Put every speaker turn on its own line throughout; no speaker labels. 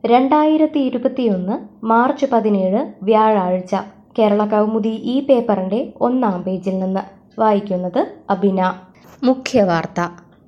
രണ്ടായിരത്തി ഇരുപത്തിയൊന്ന് മാർച്ച് പതിനേഴ് വ്യാഴാഴ്ച കേരള കൗമുദി ഈ പേപ്പറിൻ്റെ ഒന്നാം പേജിൽ നിന്ന് വായിക്കുന്നത് അബിന മുഖ്യവാർത്ത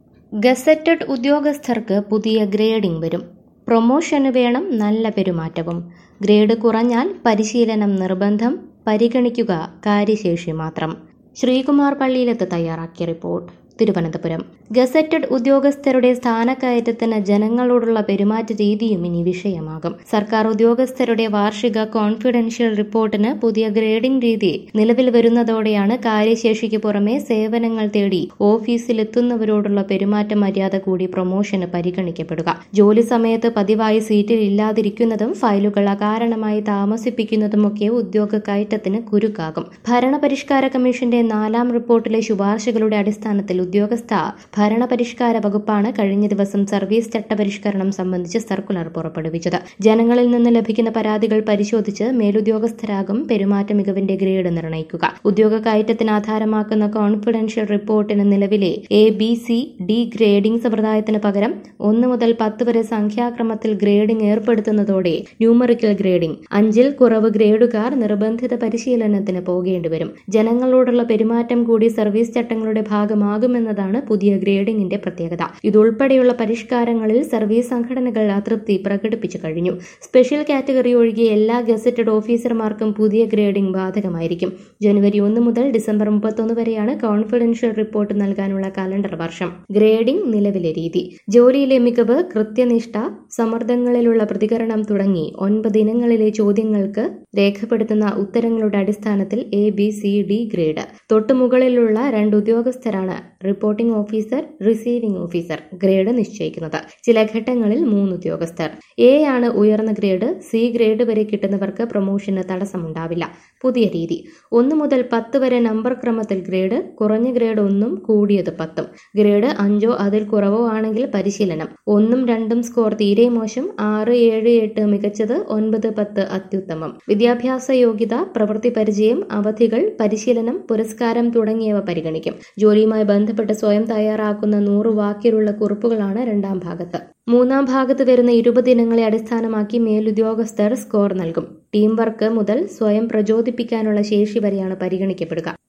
ഗസറ്റഡ് ഉദ്യോഗസ്ഥർക്ക് പുതിയ ഗ്രേഡിംഗ് വരും പ്രൊമോഷന് വേണം നല്ല പെരുമാറ്റവും ഗ്രേഡ് കുറഞ്ഞാൽ പരിശീലനം നിർബന്ധം പരിഗണിക്കുക കാര്യശേഷി മാത്രം ശ്രീകുമാർ പള്ളിയിലത്ത് തയ്യാറാക്കിയ റിപ്പോർട്ട് തിരുവനന്തപുരം ഗസറ്റഡ് ഉദ്യോഗസ്ഥരുടെ സ്ഥാനക്കയറ്റത്തിന് ജനങ്ങളോടുള്ള പെരുമാറ്റ രീതിയും ഇനി വിഷയമാകും സർക്കാർ ഉദ്യോഗസ്ഥരുടെ വാർഷിക കോൺഫിഡൻഷ്യൽ റിപ്പോർട്ടിന് പുതിയ ഗ്രേഡിംഗ് രീതി നിലവിൽ വരുന്നതോടെയാണ് കാര്യശേഷിക്ക് പുറമെ സേവനങ്ങൾ തേടി ഓഫീസിലെത്തുന്നവരോടുള്ള പെരുമാറ്റ മര്യാദ കൂടി പ്രൊമോഷന് പരിഗണിക്കപ്പെടുക ജോലി സമയത്ത് പതിവായി സീറ്റിൽ ഇല്ലാതിരിക്കുന്നതും ഫയലുകൾ അകാരണമായി താമസിപ്പിക്കുന്നതുമൊക്കെ ഉദ്യോഗ കയറ്റത്തിന് കുരുക്കാകും ഭരണപരിഷ്കാര കമ്മീഷന്റെ നാലാം റിപ്പോർട്ടിലെ ശുപാർശകളുടെ അടിസ്ഥാനത്തിൽ ഉദ്യോഗസ്ഥ ഭരണപരിഷ്കാര വകുപ്പാണ് കഴിഞ്ഞ ദിവസം സർവീസ് ചട്ടപരിഷ്കരണം സംബന്ധിച്ച് സർക്കുലർ പുറപ്പെടുവിച്ചത് ജനങ്ങളിൽ നിന്ന് ലഭിക്കുന്ന പരാതികൾ പരിശോധിച്ച് മേലുദ്യോഗസ്ഥരാകും പെരുമാറ്റ മികവിന്റെ ഗ്രേഡ് നിർണ്ണയിക്കുക ഉദ്യോഗ കയറ്റത്തിന് ആധാരമാക്കുന്ന കോൺഫിഡൻഷ്യൽ റിപ്പോർട്ടിന് നിലവിലെ A B C D grading സമ്പ്രദായത്തിന് പകരം ഒന്ന് മുതൽ പത്ത് വരെ സംഖ്യാക്രമത്തിൽ ഗ്രേഡിംഗ് ഏർപ്പെടുത്തുന്നതോടെ ന്യൂമറിക്കൽ ഗ്രേഡിംഗ് അഞ്ചിൽ കുറവ് ഗ്രേഡുകാർ നിർബന്ധിത പരിശീലനത്തിന് പോകേണ്ടിവരും ജനങ്ങളോടുള്ള പെരുമാറ്റം കൂടി സർവീസ് ചട്ടങ്ങളുടെ ഭാഗമാകുമെന്നതാണ് പുതിയ ഗ്രേഡിംഗിന്റെ പ്രത്യേകത ഇതുൾപ്പെടെയുള്ള പരിഷ്കാരങ്ങളിൽ സർവീസ് സംഘടനകൾ അതൃപ്തി പ്രകടിപ്പിച്ചു കഴിഞ്ഞു സ്പെഷ്യൽ കാറ്റഗറി ഒഴികെ എല്ലാ ഗസറ്റഡ് ഓഫീസർമാർക്കും പുതിയ ഗ്രേഡിംഗ് ബാധകമായിരിക്കും ജനുവരി ഒന്ന് മുതൽ ഡിസംബർ മുപ്പത്തൊന്ന് വരെയാണ് കോൺഫിഡൻഷ്യൽ റിപ്പോർട്ട് നൽകാനുള്ള കലണ്ടർ വർഷം ഗ്രേഡിംഗ് നിലവിലെ രീതി ജോലിയിലെ മികവ് കൃത്യനിഷ്ഠ സമ്മർദ്ദങ്ങളിലുള്ള പ്രതികരണം തുടങ്ങി ഒൻപത് ഇനങ്ങളിലെ ചോദ്യങ്ങൾക്ക് രേഖപ്പെടുത്തുന്ന ഉത്തരങ്ങളുടെ അടിസ്ഥാനത്തിൽ A B C D grade തൊട്ടുമുകളിലുള്ള രണ്ട് ഉദ്യോഗസ്ഥരാണ് reporting officer receiving officer grade നിശ്ചയിക്കുന്നത് ചില ഘട്ടങ്ങളിൽ മൂന്ന് ഉദ്യോഗസ്ഥർ എ ആണ് ഉയർന്ന ഗ്രേഡ് സി ഗ്രേഡ് വരെ കിട്ടുന്നവർക്ക് പ്രൊമോഷന് തടസ്സമുണ്ടാവില്ല പുതിയ രീതി ഒന്ന് മുതൽ പത്ത് വരെ നമ്പർ ക്രമത്തിൽ ഗ്രേഡ് കുറഞ്ഞ ഗ്രേഡ് ഒന്നും കൂടിയത് പത്തും ഗ്രേഡ് അഞ്ചോ അതിൽ കുറവോ ആണെങ്കിൽ പരിശീലനം ഒന്നും രണ്ടും സ്കോർ തീരെ മോശം ആറ് ഏഴ് എട്ട് മികച്ചത് ഒൻപത് പത്ത് അത്യുത്തമം വിദ്യാഭ്യാസ യോഗ്യത പ്രവൃത്തി പരിചയം അവധികൾ പരിശീലനം പുരസ്കാരം തുടങ്ങിയവ പരിഗണിക്കും ജോലിയുമായി ബന്ധപ്പെട്ട് സ്വയം തയ്യാറാക്കുന്ന നൂറ് വാക്കിലുള്ള കുറിപ്പുകളാണ് രണ്ടാം ഭാഗത്ത് മൂന്നാം ഭാഗത്ത് വരുന്ന ഇരുപത് ഇനങ്ങളെ അടിസ്ഥാനമാക്കി മേലുദ്യോഗസ്ഥർ സ്കോർ നൽകും ടീം വർക്ക് മുതൽ സ്വയം പ്രചോദിപ്പിക്കാനുള്ള ശേഷി വരെയാണ് പരിഗണിക്കപ്പെടുക